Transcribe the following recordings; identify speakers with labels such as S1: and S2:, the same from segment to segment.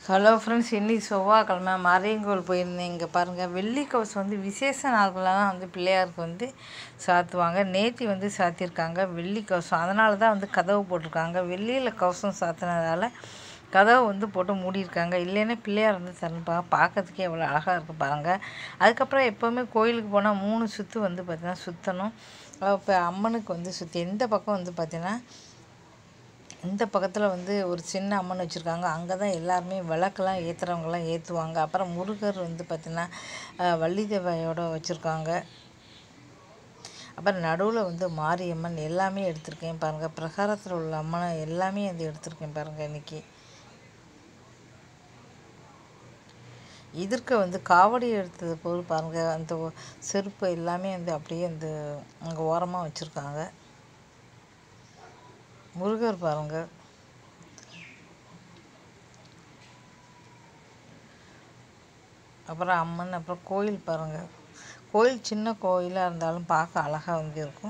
S1: hello friends இன்னைக்கு செவ்வாய்க்கிழமை மாரியங்கோவில் போயிருந்தேன் இங்கே பாருங்கள் வெள்ளி கவசம் வந்து விசேஷ நாட்களெல்லாம் வந்து பிள்ளையாருக்கு வந்து சாத்துவாங்க நேத்தி வந்து சாத்தியிருக்காங்க வெள்ளி கவசம் அதனால தான் வந்து கதவு போட்டிருக்காங்க வெள்ளியில் கவசம் சாத்தினதால கதவை வந்து போட்டு மூடியிருக்காங்க இல்லைன்னா பிள்ளையார் வந்து திறந்துப்பாங்க பார்க்கறதுக்கே எவ்வளோ அழகாக இருக்குது பாருங்கள் அதுக்கப்புறம் எப்போவுமே கோயிலுக்கு போனால் மூணு சுற்று வந்து பார்த்திங்கன்னா சுற்றணும் இப்போ அம்மனுக்கு வந்து சுற்றி எந்த பக்கம் வந்து பார்த்திங்கன்னா இந்த பக்கத்தில் வந்து ஒரு சின்ன அம்மன் வச்சுருக்காங்க அங்கே தான் எல்லாருமே விளக்கெல்லாம் ஏற்றுறவங்கலாம் ஏற்றுவாங்க அப்புறம் முருகர் வந்து பார்த்திங்கன்னா அஹ், வள்ளி தேவையோட வச்சுருக்காங்க அப்புறம் நடுவில் வந்து மாரியம்மன் எல்லாமே எடுத்திருக்கேன் பாருங்கள் பிரகாரத்தில் உள்ள அம்மனை எல்லாமே வந்து எடுத்திருக்கேன் பாருங்கள் இன்றைக்கி இதற்கு வந்து காவடி எடுத்தது போல் பாருங்கள் அந்த ஒ- செருப்பு எல்லாமே வந்து அப்படியே வந்து அங்கே ஓரமாக வச்சுருக்காங்க முருகர் பாருங்க அப்புறம் அம்மன் அப்புறம் கோயில் பாருங்க கோயில் சின்ன கோயிலாக இருந்தாலும் பார்க்க அழகாக வந்து இருக்கும்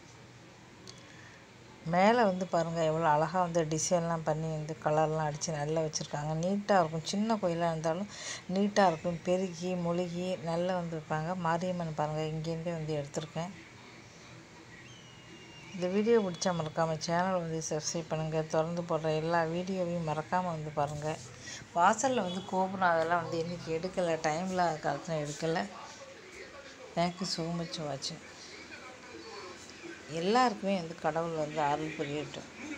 S1: மேலே வந்து பாருங்கள் எவ்வளோ அழகாக வந்து டிசைன்லாம் பண்ணி வந்து கலர்லாம் அடித்து நல்லா வச்சுருக்காங்க நீட்டாக இருக்கும் சின்ன கோயிலாக இருந்தாலும் நீட்டாக இருக்கும் பெருகி மொழுகி நல்லா வந்து வைப்பாங்க மாரியம்மன் பாருங்கள் இங்கேருந்தே வந்து எடுத்திருக்கேன் இந்த வீடியோ பிடிச்சா மறக்காமல் சேனல் வந்து சப்ஸ்கிரைப் பண்ணுங்கள் திறந்து போடுற எல்லா வீடியோவையும் மறக்காமல் வந்து பாருங்கள் வாசலில் வந்து கோபுரம் அதெல்லாம் வந்து இன்றைக்கி எடுக்கலை டைமில் காலத்தில் எடுக்கலை தேங்க்யூ ஸோ மச் வாட்சிங் எல்லாருக்குமே வந்து கடவுள் வந்து அருள் புரியட்டும்